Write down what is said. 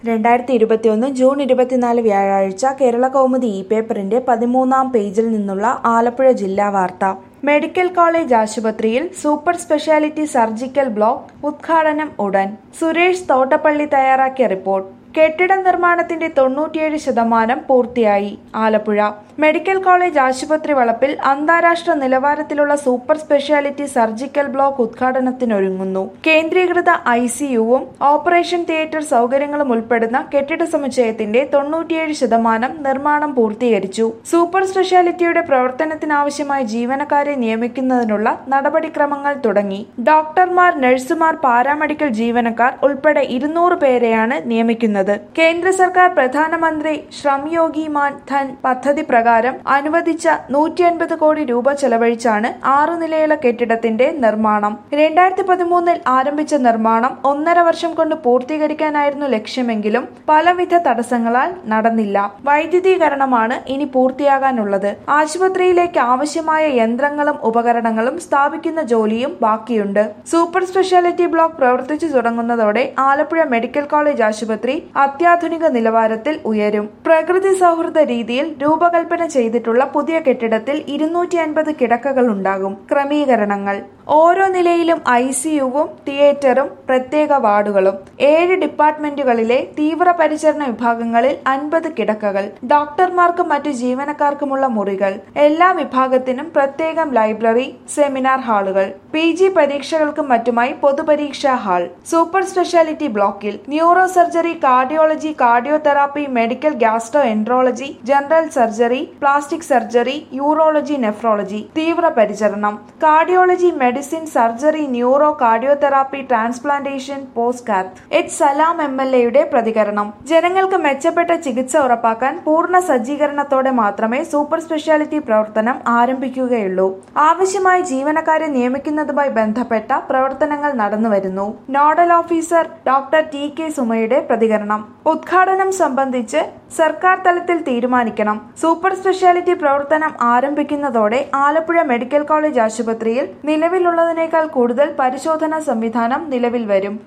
രണ്ടായിരത്തി ഇരുപത്തിയൊന്ന് ജൂൺ ഇരുപത്തിനാല് വ്യാഴാഴ്ച കേരള കൗമുദി ഇ പേപ്പറിന്റെ പതിമൂന്നാം പേജിൽ നിന്നുള്ള ആലപ്പുഴ ജില്ലാ വാർത്ത മെഡിക്കൽ കോളേജ് ആശുപത്രിയിൽ സൂപ്പർ സ്പെഷ്യാലിറ്റി സർജിക്കൽ ബ്ലോക്ക് ഉദ്ഘാടനം ഉടൻ സുരേഷ് തോട്ടപ്പള്ളി തയ്യാറാക്കിയ റിപ്പോർട്ട് കെട്ടിട നിർമ്മാണത്തിന്റെ തൊണ്ണൂറ്റിയേഴ് ശതമാനം പൂർത്തിയായി ആലപ്പുഴ മെഡിക്കൽ കോളേജ് ആശുപത്രി വളപ്പിൽ അന്താരാഷ്ട്ര നിലവാരത്തിലുള്ള സൂപ്പർ സ്പെഷ്യാലിറ്റി സർജിക്കൽ ബ്ലോക്ക് ഉദ്ഘാടനത്തിനൊരുങ്ങുന്നു കേന്ദ്രീകൃത ഐ സിയുവും ഓപ്പറേഷൻ തിയേറ്റർ സൗകര്യങ്ങളും ഉൾപ്പെടുന്ന കെട്ടിട സമുച്ചയത്തിന്റെ തൊണ്ണൂറ്റിയേഴ് ശതമാനം നിർമ്മാണം പൂർത്തീകരിച്ചു സൂപ്പർ സ്പെഷ്യാലിറ്റിയുടെ പ്രവർത്തനത്തിനാവശ്യമായ ജീവനക്കാരെ നിയമിക്കുന്നതിനുള്ള നടപടിക്രമങ്ങൾ തുടങ്ങി ഡോക്ടർമാർ നഴ്സുമാർ പാരാമെഡിക്കൽ ജീവനക്കാർ ഉൾപ്പെടെ ഇരുന്നൂറ് പേരെയാണ് നിയമിക്കുന്നത് കേന്ദ്ര സർക്കാർ പ്രധാനമന്ത്രി ശ്രം യോഗി മാൻ ധൻ പദ്ധതി പ്രകാരം അനുവദിച്ച നൂറ്റി അൻപത് കോടി രൂപ ചെലവഴിച്ചാണ് ആറു നിലയുള്ള കെട്ടിടത്തിന്റെ നിർമ്മാണം രണ്ടായിരത്തി പതിമൂന്നിൽ ആരംഭിച്ച നിർമ്മാണം ഒന്നര വർഷം കൊണ്ട് പൂർത്തീകരിക്കാനായിരുന്നു ലക്ഷ്യമെങ്കിലും പലവിധ തടസ്സങ്ങളാൽ നടന്നില്ല വൈദ്യുതീകരണമാണ് ഇനി പൂർത്തിയാകാനുള്ളത് ആശുപത്രിയിലേക്ക് ആവശ്യമായ യന്ത്രങ്ങളും ഉപകരണങ്ങളും സ്ഥാപിക്കുന്ന ജോലിയും ബാക്കിയുണ്ട് സൂപ്പർ സ്പെഷ്യാലിറ്റി ബ്ലോക്ക് പ്രവർത്തിച്ചു തുടങ്ങുന്നതോടെ ആലപ്പുഴ മെഡിക്കൽ കോളേജ് ആശുപത്രി അത്യാധുനിക നിലവാരത്തിൽ ഉയരും പ്രകൃതി സൗഹൃദ രീതിയിൽ രൂപകൽപ്പന ചെയ്തിട്ടുള്ള പുതിയ കെട്ടിടത്തിൽ ഇരുന്നൂറ്റി അൻപത് കിടക്കകൾ ഉണ്ടാകും ക്രമീകരണങ്ങൾ ഓരോ നിലയിലും ഐ സിയുവും തിയേറ്ററും പ്രത്യേക വാർഡുകളും ഏഴ് ഡിപ്പാർട്ട്മെന്റുകളിലെ തീവ്രപരിചരണ വിഭാഗങ്ങളിൽ അൻപത് കിടക്കകൾ ഡോക്ടർമാർക്കും മറ്റു ജീവനക്കാർക്കുമുള്ള മുറികൾ എല്ലാ വിഭാഗത്തിനും പ്രത്യേകം ലൈബ്രറി സെമിനാർ ഹാളുകൾ പി ജി പരീക്ഷകൾക്കും മറ്റുമായി പൊതുപരീക്ഷാ ഹാൾ സൂപ്പർ സ്പെഷ്യാലിറ്റി ബ്ലോക്കിൽ neuro surgery cardiology cardiotherapy medical gastroenterology general surgery plastic surgery urology nephrology തീവ്ര പരിചരണം cardiology medicine surgery neuro cardiotherapy transplantation post cath H Salam M L എയുടെ പ്രതികരണം ജനങ്ങൾക്ക് മെച്ചപ്പെട്ട ചികിത്സ ഉറപ്പാക്കാൻ പൂർണ്ണ സജ്ജീകരണത്തോടെ മാത്രമേ സൂപ്പർ സ്പെഷ്യാലിറ്റി പ്രവർത്തനം ആരംഭിക്കുകയുള്ളൂ ആവശ്യമായ ജീവനക്കാരെ നിയമിക്കുന്നതുമായി ബന്ധപ്പെട്ട പ്രവർത്തനങ്ങൾ നടന്നുവരുന്നു nodal officer doctor T K സുമയുടെ പ്രതികരണം ഉദ്ഘാടനം സംബന്ധിച്ച് സർക്കാർ തലത്തിൽ തീരുമാനിക്കണം സൂപ്പർ സ്പെഷ്യാലിറ്റി പ്രവർത്തനം ആരംഭിക്കുന്നതോടെ ആലപ്പുഴ മെഡിക്കൽ കോളേജ് ആശുപത്രിയിൽ നിലവിലുള്ളതിനേക്കാൾ കൂടുതൽ പരിശോധനാ സംവിധാനം നിലവിൽ വരും